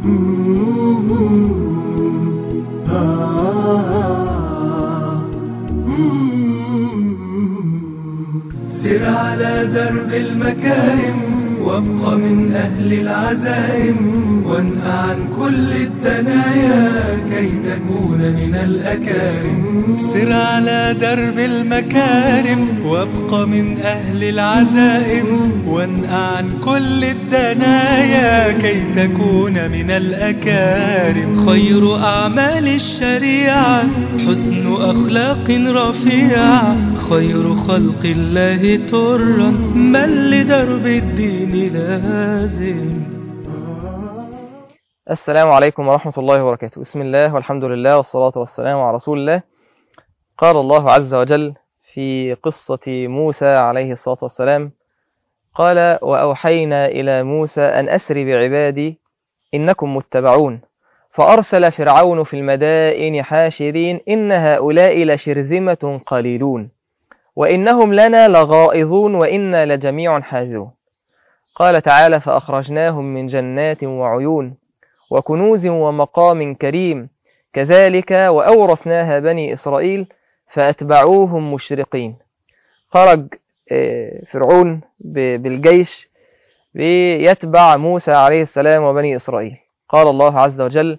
سر على درب المكارم وابق من أهل العزائم وانهى عن كل الدنايا كي تكون من الأكارم سر على درب المكارم وابق من أهل العزائم وانهى عن كل الدنايا كي تكون من الأكارم خير أعمال الشريعة حسن أخلاق رفيعة خير خلق الله ترا من لدرب الدين لازم السلام عليكم ورحمة الله وبركاته بسم الله والحمد لله والصلاة والسلام على رسول الله قال الله عز وجل في قصة موسى عليه الصلاة والسلام قال وأوحينا إلى موسى أن أسر بعبادي إنكم متبعون فأرسل فرعون في المدائن حاشرين إن هؤلاء لشرذمة قليلون وإنهم لنا لغائظون وإنا لجميع حاذرون قال تعالى فأخرجناهم من جنات وعيون وكنوز ومقام كريم كذلك وأورثناها بني إسرائيل فأتبعوهم مشرقين خرج فرعون بالجيش ليتبع موسى عليه السلام وبني إسرائيل قال الله عز وجل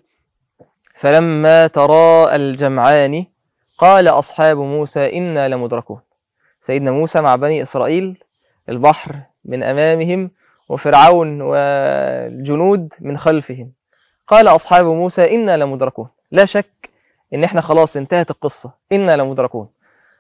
فلما تراءى الجمعان قال أصحاب موسى إنا لمدركون سيدنا موسى مع بني إسرائيل البحر من أمامهم وفرعون والجنود من خلفهم قال أصحاب موسى إنا لمدركون لا شك إن إحنا خلاص انتهت القصة إنا لمدركون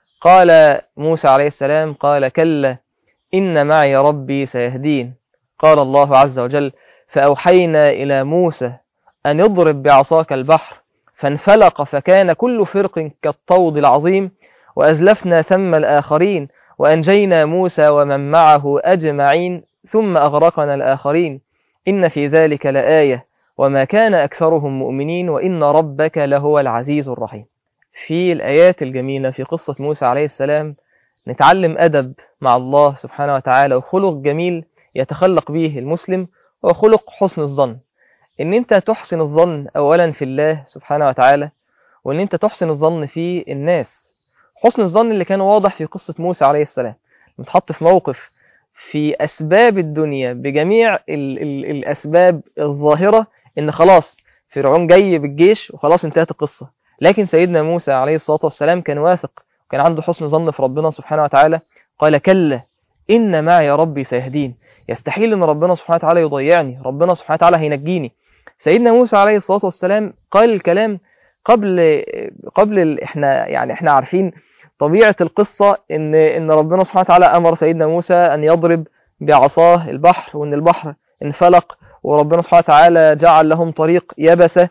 قال موسى عليه السلام قال كلا إن معي ربي سيهدين قال الله عز وجل فأوحينا إلى موسى أن يضرب بعصاك البحر فانفلق فكان كل فرق كالطود العظيم وأزلفنا ثم الآخرين وأنجينا موسى ومن معه أجمعين ثم أغرقنا الآخرين إن في ذلك لآية وما كان أكثرهم مؤمنين وإن ربك لهو العزيز الرحيم في الآيات الجميلة في قصة موسى عليه السلام نتعلم أدب مع الله سبحانه وتعالى وخلق جميل يتخلق به المسلم هو خلق حسن الظن إن أنت تحسن الظن أولا في الله سبحانه وتعالى وإن أنت تحسن الظن في الناس حسن الظن اللي كان واضح في قصة موسى عليه السلام متحط في موقف في أسباب الدنيا بجميع ال ال الأسباب الظاهرة إن خلاص فرعون جاي بالجيش وخلاص انتهت القصة لكن سيدنا موسى عليه الصلاة والسلام كان واثق وكان عنده حسن ظن في ربنا سبحانه وتعالى قال كلا إن معي ربي سيهدين يستحيل إن ربنا سبحانه وتعالى يضيعني ربنا سبحانه وتعالى هينجيني سيدنا موسى عليه الصلاة والسلام قال الكلام قبل قبل احنا يعني احنا عارفين طبيعة القصة إن إن ربنا سبحانه وتعالى أمر سيدنا موسى أن يضرب بعصاه البحر وإن البحر انفلق وربنا سبحانه وتعالى جعل لهم طريق يبسة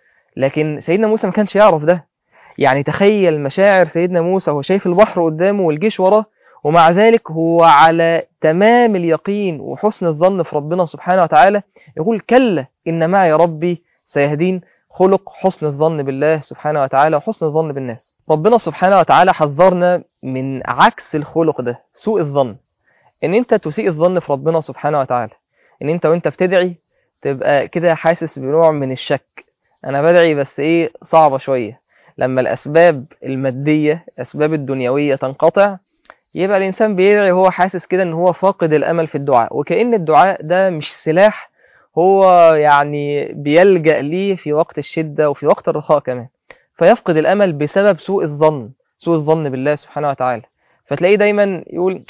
لكن سيدنا موسى ما كانش يعرف ده يعني تخيل مشاعر سيدنا موسى وهو شايف البحر قدامه والجيش وراه ومع ذلك هو على تمام اليقين وحسن الظن في ربنا سبحانه وتعالى يقول كلا إن معي ربي سيهدين خلق حسن الظن بالله سبحانه وتعالى وحسن الظن بالناس ربنا سبحانه وتعالى حذرنا من عكس الخلق ده سوء الظن ان انت تسيء الظن في ربنا سبحانه وتعالى ان انت وانت بتدعي تبقى كده حاسس بنوع من الشك انا بدعي بس ايه صعبة شوية لما الاسباب المادية الاسباب الدنيوية تنقطع يبقى الانسان بيدعي وهو حاسس كده ان هو فاقد الامل في الدعاء وكأن الدعاء ده مش سلاح هو يعني بيلجأ ليه في وقت الشدة وفي وقت الرخاء كمان فيفقد الأمل بسبب سوء الظن سوء الظن بالله سبحانه وتعالى فتلاقيه دايما يقول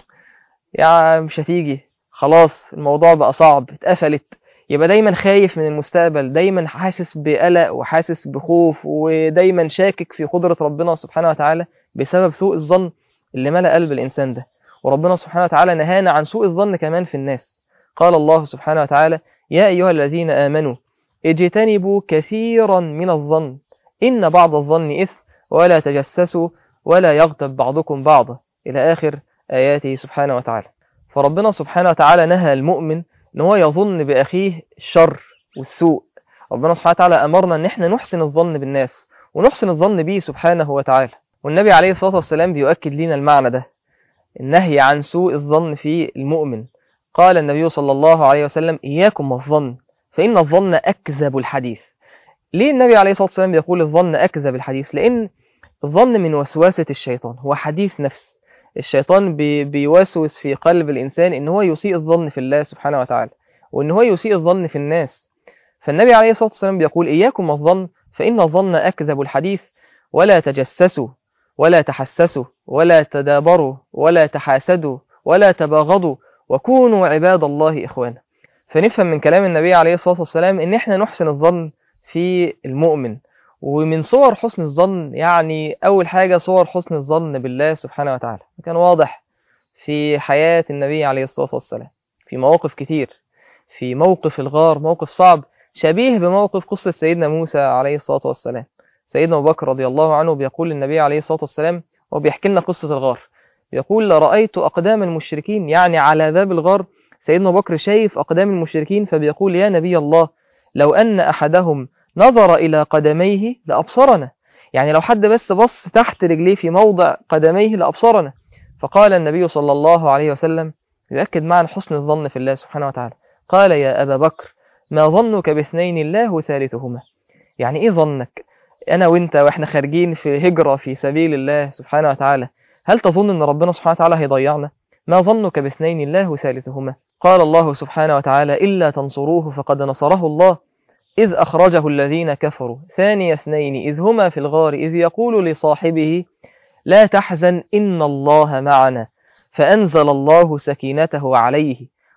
يا مش هتيجي خلاص الموضوع بقى صعب اتقفلت يبقى دايما خايف من المستقبل دايما حاسس بقلق وحاسس بخوف ودايما شاكك في قدرة ربنا سبحانه وتعالى بسبب سوء الظن اللي ملأ قلب الإنسان ده وربنا سبحانه وتعالى نهانا عن سوء الظن كمان في الناس قال الله سبحانه وتعالى يا أيها الذين آمنوا اجتنبوا كثيرا من الظن إن بعض الظن إثم ولا تجسسوا ولا يغتب بعضكم بعضا إلى آخر آياته سبحانه وتعالى فربنا سبحانه وتعالى نهى المؤمن ان هو يظن بأخيه الشر والسوء ربنا سبحانه وتعالى أمرنا ان احنا نحسن الظن بالناس ونحسن الظن به سبحانه وتعالى والنبي عليه الصلاة والسلام بيؤكد لنا المعنى ده النهي عن سوء الظن في المؤمن قال النبي صلى الله عليه وسلم إياكم والظن فإن الظن أكذب الحديث ليه النبي عليه الصلاة والسلام بيقول الظن أكذب الحديث لأن الظن من وسواسة الشيطان هو حديث نفس الشيطان بي بيوسوس في قلب الإنسان إن هو يسيء الظن في الله سبحانه وتعالى وإن هو يسيء الظن في الناس فالنبي عليه الصلاة والسلام بيقول إياكم الظن فإن الظن أكذب الحديث ولا تجسسوا ولا تحسسوا ولا تدابروا ولا تحاسدوا ولا تباغضوا وكونوا عباد الله إخوانا فنفهم من كلام النبي عليه الصلاة والسلام إن إحنا نحسن الظن في المؤمن ومن صور حسن الظن يعني أول حاجة صور حسن الظن بالله سبحانه وتعالى كان واضح في حياة النبي عليه الصلاة والسلام في مواقف كتير في موقف الغار موقف صعب شبيه بموقف قصة سيدنا موسى عليه الصلاة والسلام سيدنا أبو بكر رضي الله عنه بيقول للنبي عليه الصلاة والسلام وبيحكي لنا قصة الغار بيقول لرأيت أقدام المشركين يعني على باب الغار سيدنا أبو بكر شايف أقدام المشركين فبيقول يا نبي الله لو أن أحدهم نظر إلى قدميه لأبصرنا يعني لو حد بس بص تحت رجليه في موضع قدميه لأبصرنا فقال النبي صلى الله عليه وسلم يؤكد معنى حسن الظن في الله سبحانه وتعالى قال يا أبا بكر ما ظنك باثنين الله ثالثهما يعني إيه ظنك أنا وإنت وإحنا خارجين في هجرة في سبيل الله سبحانه وتعالى هل تظن أن ربنا سبحانه وتعالى هيضيعنا ما ظنك باثنين الله ثالثهما قال الله سبحانه وتعالى إلا تنصروه فقد نصره الله إذ أخرجه الذين كفروا ثاني اثنين إذ هما في الغار إذ يقول لصاحبه لا تحزن إن الله معنا فأنزل الله سكينته عليه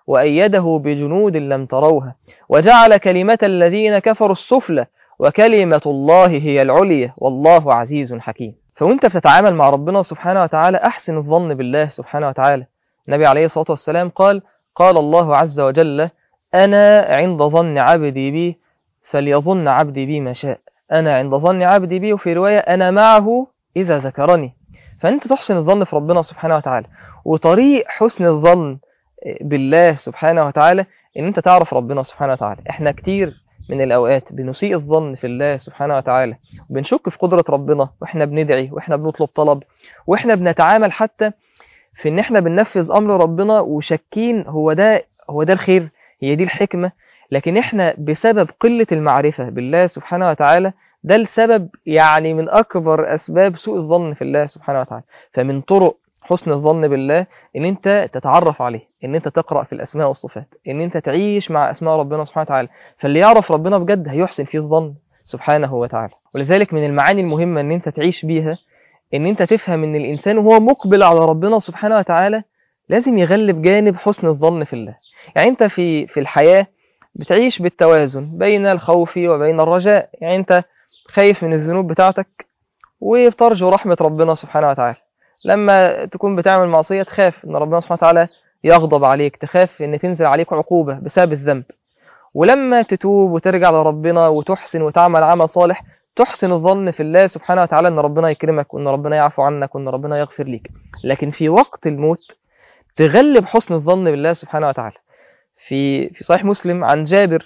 وأيده بجنود لم تروها وجعل كلمة الذين كفروا السفلى وكلمة الله هي العليا والله عزيز حكيم فوانت بتتعامل مع ربنا سبحانه وتعالى أحسن الظن بالله سبحانه وتعالى النبي عليه الصلاة والسلام قال قال الله عز وجل أنا عند ظن عبدي بي فليظن عبدي بي ما شاء أنا عند ظن عبدي بي وفي رواية أنا معه إذا ذكرني فأنت تحسن الظن في ربنا سبحانه وتعالى وطريق حسن الظن بالله سبحانه وتعالى ان انت تعرف ربنا سبحانه وتعالى احنا كتير من الاوقات بنسيء الظن في الله سبحانه وتعالى وبنشك في قدرة ربنا واحنا بندعي واحنا بنطلب طلب واحنا بنتعامل حتى في ان احنا بننفذ امر ربنا وشاكين هو ده هو ده الخير هي دي الحكمة لكن احنا بسبب قلة المعرفة بالله سبحانه وتعالى ده السبب يعني من اكبر اسباب سوء الظن في الله سبحانه وتعالى فمن طرق حسن الظن بالله ان انت تتعرف عليه ان انت تقرأ في الاسماء والصفات ان انت تعيش مع اسماء ربنا سبحانه وتعالى فاللي يعرف ربنا بجد هيحسن فيه الظن سبحانه وتعالى ولذلك من المعاني المهمة ان انت تعيش بيها ان انت تفهم ان الانسان وهو مقبل على ربنا سبحانه وتعالى لازم يغلب جانب حسن الظن في الله يعني انت في في الحياة بتعيش بالتوازن بين الخوف وبين الرجاء يعني انت خايف من الذنوب بتاعتك وبترجو رحمة ربنا سبحانه وتعالى لما تكون بتعمل معصية تخاف ان ربنا سبحانه وتعالى يغضب عليك تخاف ان تنزل عليك عقوبة بسبب الذنب ولما تتوب وترجع لربنا وتحسن وتعمل عمل صالح تحسن الظن في الله سبحانه وتعالى ان ربنا يكرمك وان ربنا يعفو عنك وان ربنا يغفر ليك لكن في وقت الموت تغلب حسن الظن بالله سبحانه وتعالى في في صحيح مسلم عن جابر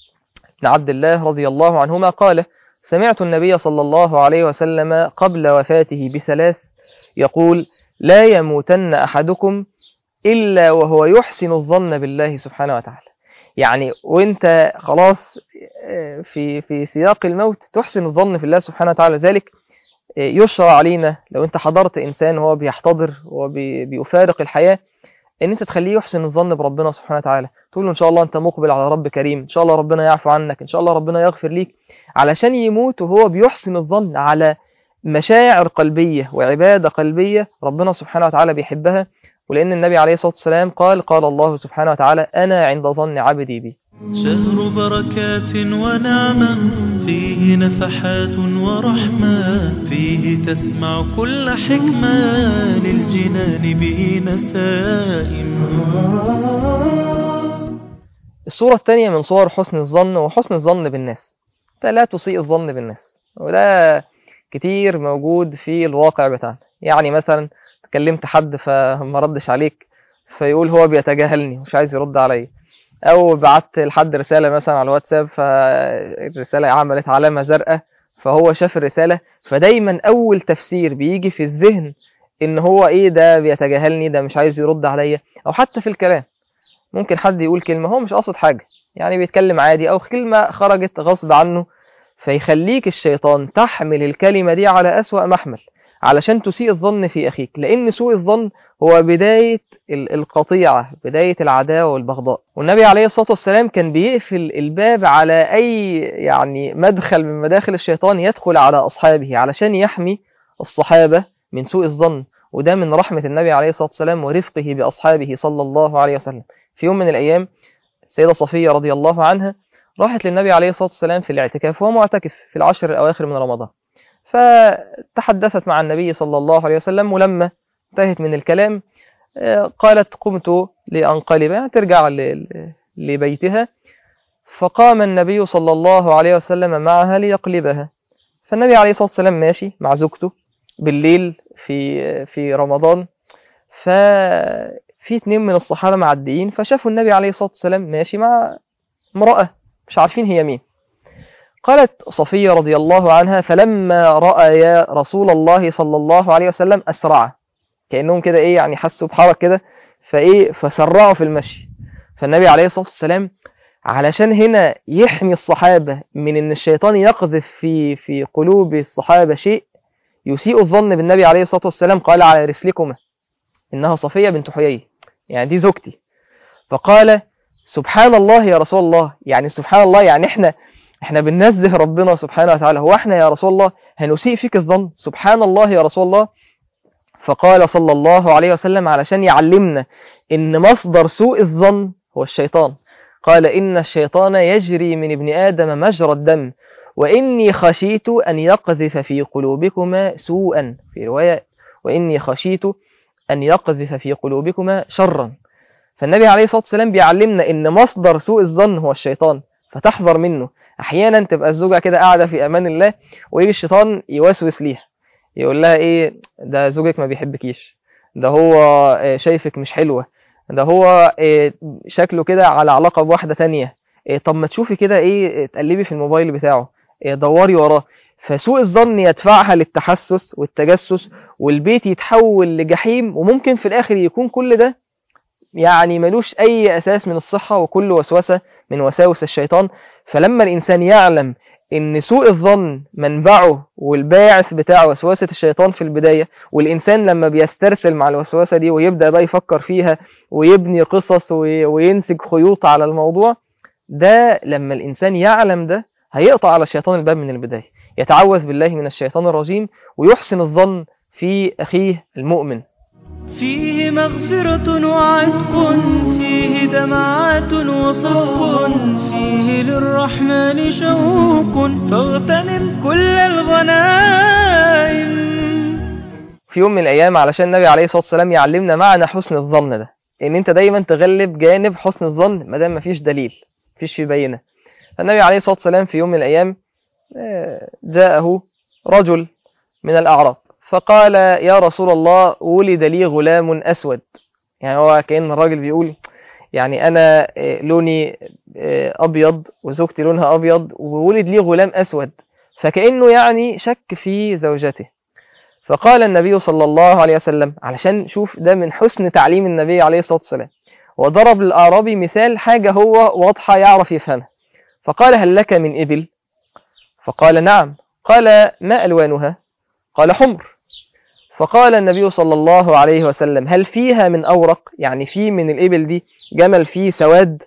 بن عبد الله رضي الله عنهما قال سمعت النبي صلى الله عليه وسلم قبل وفاته بثلاث يقول لا يموتن أحدكم إلا وهو يحسن الظن بالله سبحانه وتعالى يعني وانت خلاص في في سياق الموت تحسن الظن في الله سبحانه وتعالى ذلك يشرع علينا لو انت حضرت انسان وهو بيحتضر وبيفارق الحياة ان انت تخليه يحسن الظن بربنا سبحانه وتعالى تقول له ان شاء الله انت مقبل على رب كريم ان شاء الله ربنا يعفو عنك ان شاء الله ربنا يغفر ليك علشان يموت وهو بيحسن الظن على مشاعر قلبية وعبادة قلبية ربنا سبحانه وتعالى بيحبها ولأن النبي عليه الصلاة والسلام قال قال الله سبحانه وتعالى أنا عند ظن عبدي بي شهر بركات ونعمة فيه نفحات ورحمة فيه تسمع كل حكمة للجنان به نسائم الصورة الثانية من صور حسن الظن وحسن الظن بالناس أنت لا تسيء الظن بالناس وده كتير موجود في الواقع بتاعنا يعني مثلا كلمت حد فما ردش عليك فيقول هو بيتجاهلني مش عايز يرد عليا او بعت لحد رساله مثلا على الواتساب فالرساله عملت علامه زرقاء فهو شاف الرساله فدايما اول تفسير بيجي في الذهن ان هو ايه ده بيتجاهلني ده مش عايز يرد عليا او حتى في الكلام ممكن حد يقول كلمه هو مش قاصد حاجه يعني بيتكلم عادي أو كلمة خرجت غصب عنه فيخليك الشيطان تحمل الكلمة دي على أسوأ محمل علشان تسيء الظن في أخيك لأن سوء الظن هو بداية ال- القطيعة بداية العداوة والبغضاء والنبي عليه الصلاة والسلام كان بيقفل الباب على أي يعني مدخل من مداخل الشيطان يدخل على أصحابه علشان يحمي الصحابة من سوء الظن وده من رحمة النبي عليه الصلاة والسلام ورفقه بأصحابه صلى الله عليه وسلم في يوم من الأيام السيدة صفية رضي الله عنها راحت للنبي عليه الصلاة والسلام في الاعتكاف وهو معتكف في العشر الأواخر من رمضان فتحدثت مع النبي صلى الله عليه وسلم ولما انتهت من الكلام آه، قالت قمت لأنقلب يعني ترجع ل- لبيتها فقام النبي صلى الله عليه وسلم معها ليقلبها فالنبي عليه الصلاة والسلام ماشي مع زوجته بالليل في في رمضان ففي اتنين من الصحابة معديين فشافوا النبي عليه الصلاة والسلام ماشي مع امرأة مش عارفين هي مين قالت صفية رضي الله عنها فلما رأى رسول الله صلى الله عليه وسلم أسرع كأنهم كده إيه يعني حسوا بحرك كده فإيه فسرعوا في المشي فالنبي عليه الصلاة والسلام علشان هنا يحمي الصحابة من إن الشيطان يقذف في في قلوب الصحابة شيء يسيء الظن بالنبي عليه الصلاة والسلام قال على رسلكما إنها صفية بنت حيي يعني دي زوجتي فقال سبحان الله يا رسول الله يعني سبحان الله يعني احنا احنا بننزه ربنا سبحانه وتعالى هو احنا يا رسول الله هنسيء فيك الظن سبحان الله يا رسول الله فقال صلى الله عليه وسلم علشان يعلمنا ان مصدر سوء الظن هو الشيطان قال إن الشيطان يجري من ابن آدم مجرى الدم وإني خشيت أن يقذف في قلوبكما سوءا في رواية وإني خشيت أن يقذف في قلوبكما شرا فالنبي عليه الصلاة والسلام بيعلمنا إن مصدر سوء الظن هو الشيطان فتحذر منه أحيانا تبقى الزوجة كده قاعدة في أمان الله ويجي الشيطان يوسوس ليها يقول لها إيه ده زوجك ما بيحبكيش ده هو آه، شايفك مش حلوة ده هو آه، شكله كده على علاقة بواحدة تانية آه، طب ما تشوفي كده إيه تقلبي في الموبايل بتاعه آه، دوري وراه فسوء الظن يدفعها للتحسس والتجسس والبيت يتحول لجحيم وممكن في الآخر يكون كل ده يعني ملوش أي أساس من الصحة وكل وسوسة من وساوس الشيطان فلما الإنسان يعلم إن سوء الظن منبعه والباعث بتاع وسوسة الشيطان في البداية والإنسان لما بيسترسل مع الوسوسة دي ويبدأ بقى يفكر فيها ويبني قصص وي- وينسج خيوط على الموضوع ده لما الإنسان يعلم ده هيقطع على الشيطان الباب من البداية يتعوذ بالله من الشيطان الرجيم ويحسن الظن في أخيه المؤمن فيه مغفرة وعتق فيه دمعات وصدق فيه للرحمن شوق فاغتنم كل الغنائم في يوم من الأيام علشان النبي عليه الصلاة والسلام يعلمنا معنى حسن الظن ده إن أنت دايما تغلب جانب حسن الظن ما دام مفيش دليل مفيش في بينة فالنبي عليه الصلاة والسلام في يوم من الأيام آه، جاءه رجل من الأعراب فقال يا رسول الله ولد لي غلام أسود يعني هو كأن الراجل بيقول يعني أنا آه، لوني آه، أبيض وزوجتي لونها أبيض وولد لي غلام أسود فكأنه يعني شك في زوجته فقال النبي صلى الله عليه وسلم علشان شوف ده من حسن تعليم النبي عليه الصلاة والسلام وضرب للأعرابي مثال حاجة هو واضحة يعرف يفهمها فقال هل لك من إبل فقال نعم قال ما ألوانها قال حمر فقال النبي صلى الله عليه وسلم هل فيها من أورق يعني في من الإبل دي جمل فيه سواد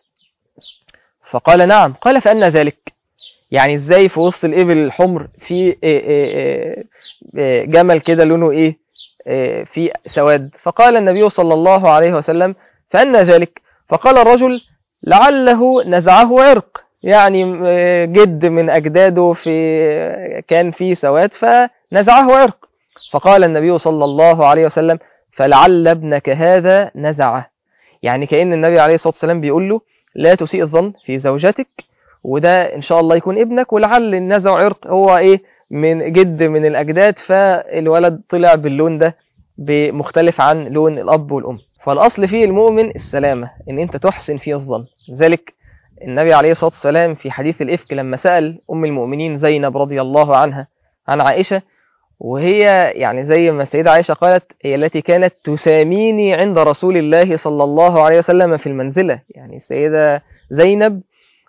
فقال نعم قال فأنا ذلك يعني ازاي في وسط الإبل الحمر في إيه إيه إيه إيه جمل كده لونه إيه إيه في سواد فقال النبي صلى الله عليه وسلم فأنا ذلك فقال الرجل لعله نزعه عرق يعني آه، جد من أجداده في كان فيه سواد فنزعه عرق فقال النبي صلى الله عليه وسلم فلعل ابنك هذا نزعه يعني كأن النبي عليه الصلاة والسلام بيقول له لا تسيء الظن في زوجتك وده إن شاء الله يكون ابنك ولعل النزع عرق هو إيه من جد من الأجداد فالولد طلع باللون ده مختلف عن لون الأب والأم فالأصل فيه المؤمن السلامة إن أنت تحسن فيه الظن لذلك النبي عليه الصلاة والسلام في حديث الإفك لما سأل أم المؤمنين زينب رضي الله عنها عن عائشة وهي يعني زي ما السيدة عائشة قالت هي التي كانت تساميني عند رسول الله صلى الله عليه وسلم في المنزلة يعني السيدة زينب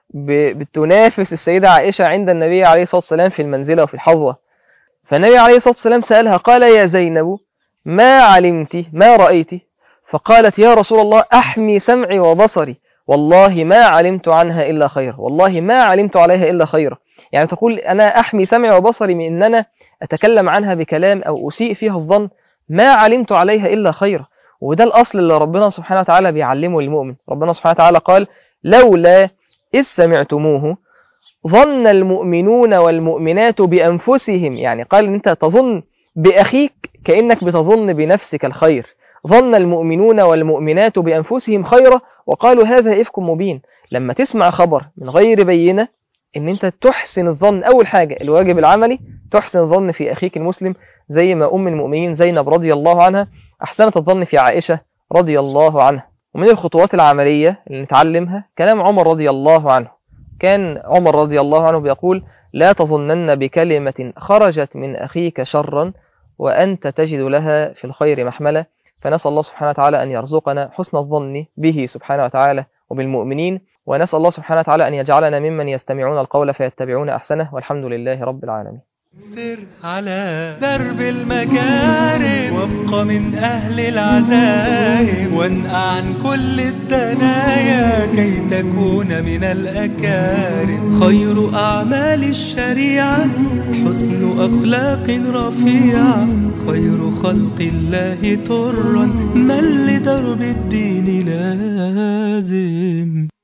ب- بتنافس السيدة عائشة عند النبي عليه الصلاة والسلام في المنزلة وفي الحظوة فالنبي عليه الصلاة والسلام سألها قال يا زينب ما علمت ما رأيت فقالت يا رسول الله أحمي سمعي وبصري والله ما علمت عنها إلا خير والله ما علمت عليها إلا خير يعني تقول أنا أحمي سمعي وبصري من أن أنا أتكلم عنها بكلام أو أسيء فيها الظن ما علمت عليها إلا خير وده الأصل اللي ربنا سبحانه وتعالى بيعلمه المؤمن ربنا سبحانه وتعالى قال لولا إذ سمعتموه ظن المؤمنون والمؤمنات بأنفسهم يعني قال إن أنت تظن بأخيك كأنك بتظن بنفسك الخير ظن المؤمنون والمؤمنات بأنفسهم خيرا وقالوا هذا إفك مبين لما تسمع خبر من غير بينة إن أنت تحسن الظن أول حاجة الواجب العملي تحسن الظن في أخيك المسلم زي ما أم المؤمنين زينب رضي الله عنها أحسنت الظن في عائشة رضي الله عنها ومن الخطوات العملية اللي نتعلمها كلام عمر رضي الله عنه كان عمر رضي الله عنه بيقول لا تظنن بكلمة خرجت من أخيك شرا وأنت تجد لها في الخير محملة فنسأل الله سبحانه وتعالى أن يرزقنا حسن الظن به سبحانه وتعالى وبالمؤمنين ونسأل الله سبحانه وتعالى أن يجعلنا ممن يستمعون القول فيتبعون أحسنه والحمد لله رب العالمين سر على درب المكارم وابق من أهل العزائم وانقع عن كل الدنايا كي تكون من الأكارم خير أعمال الشريعة حسن أخلاق رفيعة خير خلق الله ترا من لدرب الدين لازم